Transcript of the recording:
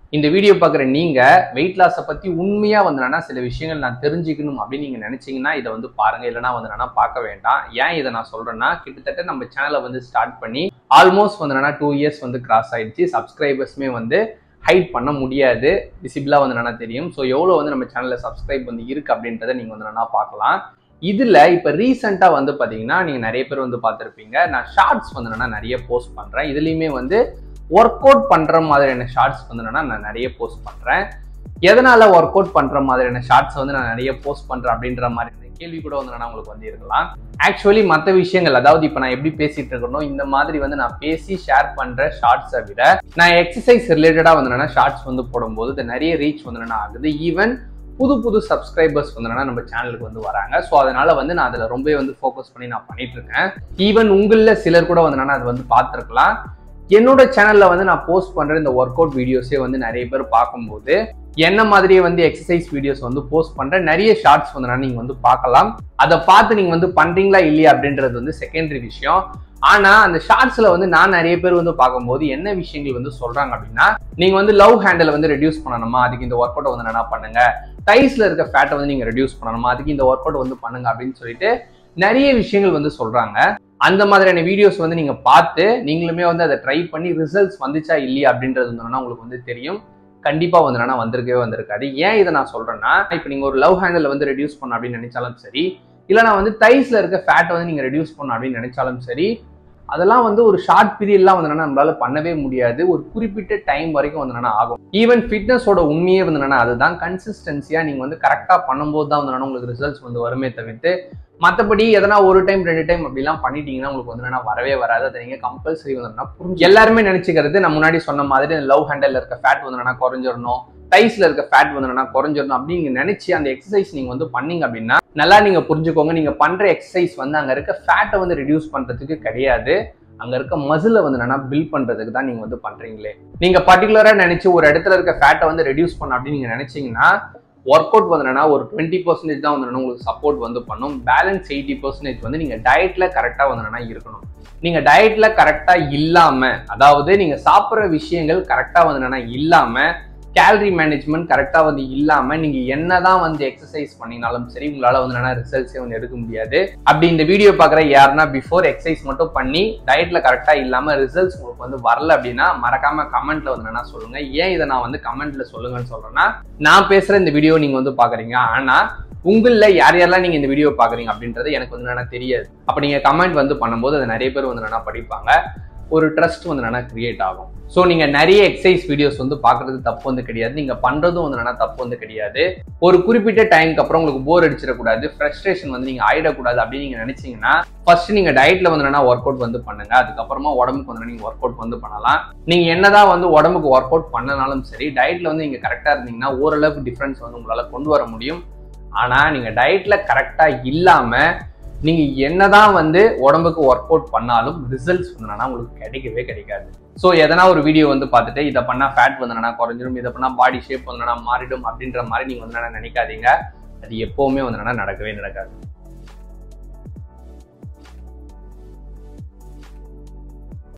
இந்த வீடியோ பார்க்குற நீங்க வெயிட் லாஸை பத்தி உண்மையா வந்து என்னன்னா சில விஷயங்கள் நான் தெரிஞ்சுக்கணும் அப்படின்னு நீங்க நினைச்சீங்கன்னா இதை வந்து பாருங்க இல்லைன்னா வந்து என்னன்னா பார்க்க வேண்டாம் ஏன் இதை நான் சொல்றேன்னா கிட்டத்தட்ட நம்ம சேனலை வந்து ஸ்டார்ட் பண்ணி ஆல்மோஸ்ட் வந்து என்னன்னா டூ இயர்ஸ் வந்து கிராஸ் ஆயிடுச்சு சப்ஸ்கிரைபர்ஸுமே வந்து ஹைட் பண்ண முடியாது விசிபிளாக வந்து என்னன்னா தெரியும் ஸோ எவ்வளோ வந்து நம்ம சேனலில் சப்ஸ்கிரைப் வந்து இருக்கு அப்படின்றத நீங்கள் வந்து என்னன்னா பார்க்கலாம் இதில் இப்போ ரீசெண்டாக வந்து பார்த்தீங்கன்னா நீங்கள் நிறைய பேர் வந்து பார்த்துருப்பீங்க நான் ஷார்ட்ஸ் வந்து என்னன்னா நிறைய போஸ்ட் பண்ணுறேன் இதுலேயுமே வந்து ஒர்க் அவுட் பண்ணுற மாதிரியான ஷார்ட்ஸ் வந்து என்னன்னா நான் நிறைய போஸ்ட் பண்ணுறேன் எதனால ஒர்க் அவுட் பண்ணுற மாதிரியான ஷார்ட்ஸ் வந்து நான் நிறைய போஸ்ட் பண்ணுறேன் அப்படின்ற மாதிரி கேள்வி கூட வந்து என்னன்னா உங்களுக்கு வந்து இருக்கலாம் ஆக்சுவலி மற்ற விஷயங்கள் அதாவது இப்போ நான் எப்படி பேசிட்டு இருக்கணும் இந்த மாதிரி வந்து நான் பேசி ஷேர் பண்ற ஷார்ட்ஸை விட நான் எக்ஸசைஸ் ரிலேட்டடா வந்து என்னன்னா ஷார்ட்ஸ் வந்து போடும்போது இது நிறைய ரீச் வந்து என்ன ஆகுது ஈவன் புது புது சப்ஸ்கிரைபர்ஸ் வந்து என்னன்னா நம்ம சேனலுக்கு வந்து வராங்க ஸோ அதனால வந்து நான் அதில் ரொம்பவே வந்து ஃபோக்கஸ் பண்ணி நான் பண்ணிட்டு இருக்கேன் ஈவன் உங்களில் சிலர் கூட வந்து என்னன்னா அது வந்து பார்த்துருக்கலாம் என்னோட சேனல்ல வந்து நான் போஸ்ட் பண்ற இந்த ஒர்க் அவுட் வீடியோஸே வந்து நிறைய பேர் பார்க்கும்போது என்ன மாதிரியே வந்து எக்ஸசைஸ் வீடியோஸ் வந்து போஸ்ட் பண்ற நிறைய ஷார்ட்ஸ் வந்து நீங்க வந்து பார்க்கலாம் அதை பார்த்து நீங்க வந்து பண்றீங்களா இல்லையா அப்படின்றது வந்து செகண்டரி விஷயம் ஆனா அந்த ஷார்ட்ஸ்ல வந்து நான் நிறைய பேர் வந்து பார்க்கும்போது என்ன விஷயங்கள் வந்து சொல்றாங்க அப்படின்னா நீங்க வந்து லவ் ஹேண்டில் வந்து ரெடியூஸ் பண்ணணுமா அதுக்கு இந்த ஒர்க் அவுட் வந்து என்ன பண்ணுங்க டைஸ்ல இருக்க ஃபேட்டை வந்து நீங்க ரெடியூஸ் பண்ணணுமா அதுக்கு இந்த ஒர்க் அவுட் வந்து பண்ணுங்க அப்படின்னு சொல்லிட்டு நிறைய விஷயங்கள் வந்து சொல்றாங்க அந்த மாதிரியான வீடியோஸ் வந்து நீங்க பார்த்து நீங்களுமே வந்து அதை ட்ரை பண்ணி ரிசல்ட்ஸ் வந்துச்சா இல்லையா அப்படின்றது வந்து உங்களுக்கு வந்து தெரியும் கண்டிப்பா வந்து என்னன்னா வந்திருக்கவே வந்திருக்காது ஏன் இதை நான் சொல்றேன்னா இப்போ நீங்க ஒரு லவ் ஹேண்டில் வந்து ரெடியூஸ் பண்ண அப்படின்னு நினைச்சாலும் சரி இல்லைனா வந்து தைஸ்ல இருக்க ஃபேட்டை வந்து நீங்க ரெடியூஸ் பண்ண அப்படின்னு நினைச்சாலும் சரி அதெல்லாம் வந்து ஒரு ஷார்ட் பீரியட்லாம் வந்து என்னன்னா நம்மளால பண்ணவே முடியாது ஒரு குறிப்பிட்ட டைம் வரைக்கும் வந்து என்னன்னா ஆகும் ஈவன் ஃபிட்னஸோட உண்மையே வந்து என்னன்னா அதுதான் கன்சிஸ்டன்சியா நீங்க வந்து கரெக்டா பண்ணும்போது தான் வந்து என்னன்னா உங்களுக்கு ரிசல்ட்ஸ் வந்து வருமே தவிர்த்து மற்றபடி எதனா ஒரு டைம் ரெண்டு டைம் அப்படிலாம் பண்ணிட்டீங்கன்னா உங்களுக்கு வந்து என்னன்னா வரவே வராது அதை நீங்க கம்பல்சரி வந்து புரிஞ்சு எல்லாருமே நினைச்சுக்கிறது நான் முன்னாடி சொன்ன மாதிரி லவ் ஹேண்டல்ல இருக்க ஃபேட் வந்து என்னன்னா குறைஞ்சிடணும் டைஸ்ல இருக்க ஃபேட் வந்து என்னன்னா குறைஞ்சிடணும் அப்படின்னு நீங்க நினைச்சு அந்த எக்ஸசைஸ் நீங்க வந்து பண்ணீங்க அப்படின்னா நல்லா நீங்க புரிஞ்சுக்கோங்க நீங்க பண்ற எக்ஸசைஸ் வந்து அங்க இருக்க ஃபேட்டை வந்து ரெடியூஸ் பண்றதுக்கு கிடையாது அங்க இருக்க மசில வந்து என்னன்னா பில்ட் பண்றதுக்கு தான் நீங்க வந்து பண்றீங்களே நீங்க பர்டிகுலரா நினைச்சு ஒரு இடத்துல இருக்க ஃபேட்டை வந்து ரெடியூஸ் பண்ண அப்படின்னு நீங்க நினைச்சீங்கன்னா ஒர்க் அவுட் வந்து என்னன்னா ஒரு டுவெண்ட்டி பர்சன்டேஜ் தான் வந்து உங்களுக்கு சப்போர்ட் வந்து பண்ணும் பேலன்ஸ் எயிட்டி பர்சன்டேஜ் வந்து நீங்க டயட்ல கரெக்டா வந்து என்னன்னா இருக்கணும் நீங்க டயட்ல கரெக்டா இல்லாம அதாவது நீங்க சாப்பிட்ற விஷயங்கள் கரெக்டா வந்து என்னன்னா இல்லாம கேலரி மேனேஜ்மெண்ட் கரெக்டாக வந்து இல்லாமல் நீங்கள் என்னதான் வந்து எக்ஸசைஸ் பண்ணினாலும் சரி உங்களால் வந்து என்னன்னா ரிசல்ட்ஸே வந்து எடுக்க முடியாது அப்படி இந்த வீடியோ பார்க்குற யாருன்னா பிஃபோர் எக்ஸசைஸ் மட்டும் பண்ணி டயட்ல கரெக்டாக இல்லாமல் ரிசல்ட்ஸ் உங்களுக்கு வந்து வரல அப்படின்னா மறக்காம கமெண்ட்ல வந்து என்ன சொல்லுங்க ஏன் இதை நான் வந்து கமெண்ட்ல சொல்லுங்கன்னு சொல்றேன்னா நான் பேசுற இந்த வீடியோ நீங்க வந்து பாக்குறீங்க ஆனா உங்களில் யார் யாரெல்லாம் நீங்க இந்த வீடியோ பாக்குறீங்க அப்படின்றது எனக்கு வந்து என்னன்னா தெரியாது அப்ப நீங்க கமெண்ட் வந்து பண்ணும்போது அதை நிறைய பேர் வந்து என்னன்னா படிப்பாங்க ஒரு ட்ரஸ்ட் வந்து என்னன்னா கிரியேட் ஆகும் ஸோ நீங்க நிறைய எக்ஸசைஸ் வீடியோஸ் வந்து பாக்குறது தப்பு வந்து கிடையாது நீங்க பண்றதும் வந்து என்னன்னா தப்பு வந்து கிடையாது ஒரு குறிப்பிட்ட டைம்க்கு அப்புறம் உங்களுக்கு போர் அடிச்சிடக்கூடாது ஃப்ரஸ்ட்ரேஷன் வந்து நீங்க ஆயிடக்கூடாது அப்படின்னு நீங்க நினைச்சீங்கன்னா ஃபர்ஸ்ட் நீங்க டயட்ல வந்து என்னன்னா ஒர்க் அவுட் வந்து பண்ணுங்க அதுக்கப்புறமா உடம்புக்கு வந்து நீங்க ஒர்க் அவுட் வந்து பண்ணலாம் நீங்க என்னதான் வந்து உடம்புக்கு ஒர்க் அவுட் பண்ணனாலும் சரி டயட்ல வந்து நீங்க கரெக்டா இருந்தீங்கன்னா ஓரளவுக்கு டிஃபரன்ஸ் வந்து உங்களால கொண்டு வர முடியும் ஆனா நீங்க டயட்ல கரெக்டா இல்லாம நீங்க என்னதான் வந்து உடம்புக்கு ஒர்க் அவுட் பண்ணாலும் ரிசல்ட்ஸ் வந்து உங்களுக்கு கிடைக்கவே கிடைக்காது ஸோ எதனா ஒரு வீடியோ வந்து பார்த்துட்டு இதை பண்ணா ஃபேட் வந்து குறைஞ்சிடும் இதை பண்ணா பாடி ஷேப் வந்து மாறிடும் அப்படின்ற மாதிரி நீங்க வந்து நினைக்காதீங்க அது எப்பவுமே வந்து நடக்கவே நடக்காது